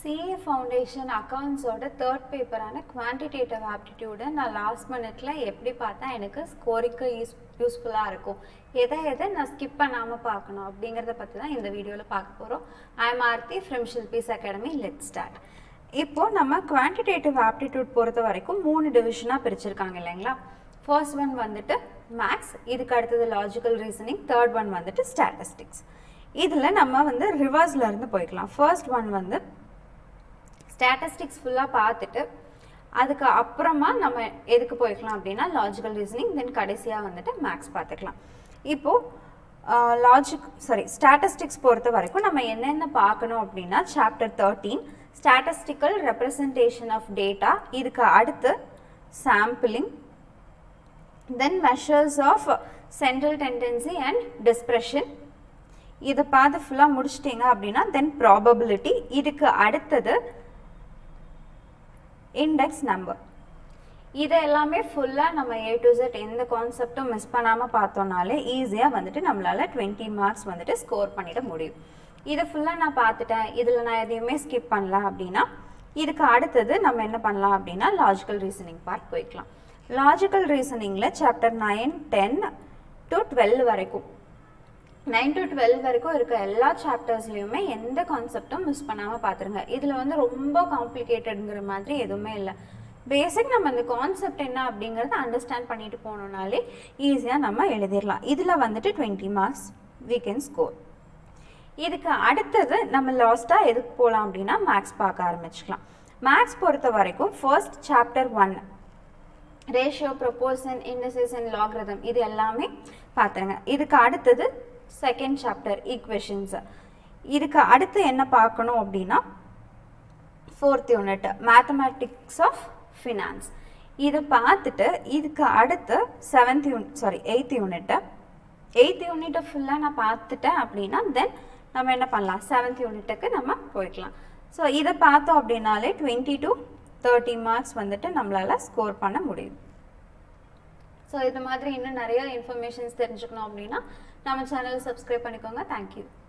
CA foundation அக்கௌண்ட்ஸோட third பேப்பரான quantitative ஆப்டிடியூடை நான் லாஸ்ட் மினிட்ல எப்படி பார்த்தா எனக்கு ஸ்கோரிக்கு யூஸ் யூஸ்ஃபுல்லாக இருக்கும் எதை எதை நான் ஸ்கிப் பண்ணாமல் பார்க்கணும் அப்படிங்கிறத பற்றி தான் இந்த வீடியோவில் பார்க்க போகிறோம் I am Aarthi from Shilpi's academy let start இப்போ நம்ம குவான்டிடேட்டிவ் ஆப்டிடியூட் பொறுத்த வரைக்கும் மூணு டிவிஷனாக பிரிச்சிருக்காங்க இல்லைங்களா ஃபர்ஸ்ட் ஒன் வந்துட்டு மேக்ஸ் இதுக்கு அடுத்தது லாஜிக்கல் ரீசனிங் தேர்ட் ஒன் வந்துட்டு ஸ்டாட்டிஸ்டிக்ஸ் இதில் நம்ம வந்து ரிவர்ஸ்ல இருந்து போய்க்கலாம் ஃபர்ஸ்ட் ஒன் வந்து ஸ்டாட்டிஸ்டிக்ஸ் ஃபுல்லாக பார்த்துட்டு அதுக்கு அப்புறமா நம்ம எதுக்கு போய்க்கலாம் அப்படின்னா லாஜிக்கல் ரீசனிங் தென் கடைசியாக வந்துட்டு மேக்ஸ் பார்த்துக்கலாம் இப்போது லாஜிக் சாரி ஸ்டாட்டிஸ்டிக்ஸ் பொறுத்த வரைக்கும் நம்ம என்னென்ன பார்க்கணும் அப்படின்னா chapter thirteen statistical representation of data இதுக்கு அடுத்து sampling then measures of central tendency and dispersion இதை பார்த்து ஃபுல்லாக முடிச்சிட்டிங்க அப்படின்னா தென் ப்ராபபிலிட்டி இதுக்கு அடுத்தது இண்டெக்ஸ் நம்பர் இதை எல்லாமே ஃபுல்லாக நம்ம ஏ டு செட் எந்த கான்செப்டும் மிஸ் பண்ணாமல் பார்த்தோம்னாலே ஈஸியாக வந்துட்டு நம்மளால் டுவெண்ட்டி மார்க்ஸ் வந்துட்டு ஸ்கோர் பண்ணிட முடியும் இதை ஃபுல்லாக நான் பார்த்துட்டேன் இதில் நான் எதையுமே ஸ்கிப் பண்ணல அப்படின்னா இதுக்கு அடுத்தது நம்ம என்ன பண்ணலாம் அப்படின்னா லாஜிக்கல் ரீசனிங் பார்ட் போய்க்கலாம் லாஜிக்கல் ரீசனிங்கில் chapter nine ten to twelve வரைக்கும் நைன் டு டுவெல் வரைக்கும் இருக்க எல்லா சாப்டர்ஸ்லையுமே எந்த கான்செப்டும் மிஸ் பண்ணாமல் பார்த்துருங்க இதில் வந்து ரொம்ப காம்ப்ளிகேட்டடுங்கிற மாதிரி எதுவுமே இல்லை பேசிக் நம்ம இந்த கான்செப்ட் என்ன அப்படிங்கிறத அண்டர்ஸ்டாண்ட் பண்ணிட்டு போனோம்னாலே ஈஸியாக நம்ம எழுதிடலாம் இதில் வந்துட்டு twenty marks we can score இதுக்கு அடுத்தது நம்ம லாஸ்ட்டாக எதுக்கு போகலாம் அப்படின்னா மேக்ஸ் பார்க்க ஆரம்பிச்சுக்கலாம் மேக்ஸ் பொறுத்த வரைக்கும் first chapter one ratio proportion indices and logarithm இது எல்லாமே பார்த்துருங்க இதுக்கு அடுத்தது செகண்ட் சாப்டர் ஈக்குவேஷன்ஸ் இதுக்கு அடுத்து என்ன பார்க்கணும் அப்படின்னா fourth unit mathematics of finance இதை பார்த்துட்டு இதுக்கு அடுத்து seventh unit sorry eighth unit eighth யூனிட்டை ஃபுல்லாக நான் பார்த்துட்டேன் அப்படின்னா தென் நம்ம என்ன பண்ணலாம் செவன்த் யூனிட்டுக்கு நம்ம போய்க்கலாம் ஸோ இதை பார்த்தோம் அப்படின்னாலே டுவெண்ட்டி டு தேர்ட்டி மார்க்ஸ் வந்துட்டு நம்மளால் ஸ்கோர் பண்ண முடியும் ஸோ இது மாதிரி இன்னும் நிறைய இன்ஃபர்மேஷன்ஸ் தெரிஞ்சுக்கணும் அப்படின்னா நம்ம சேனலை சப்ஸ்கிரைப் பண்ணிக்கோங்க தேங்க்யூ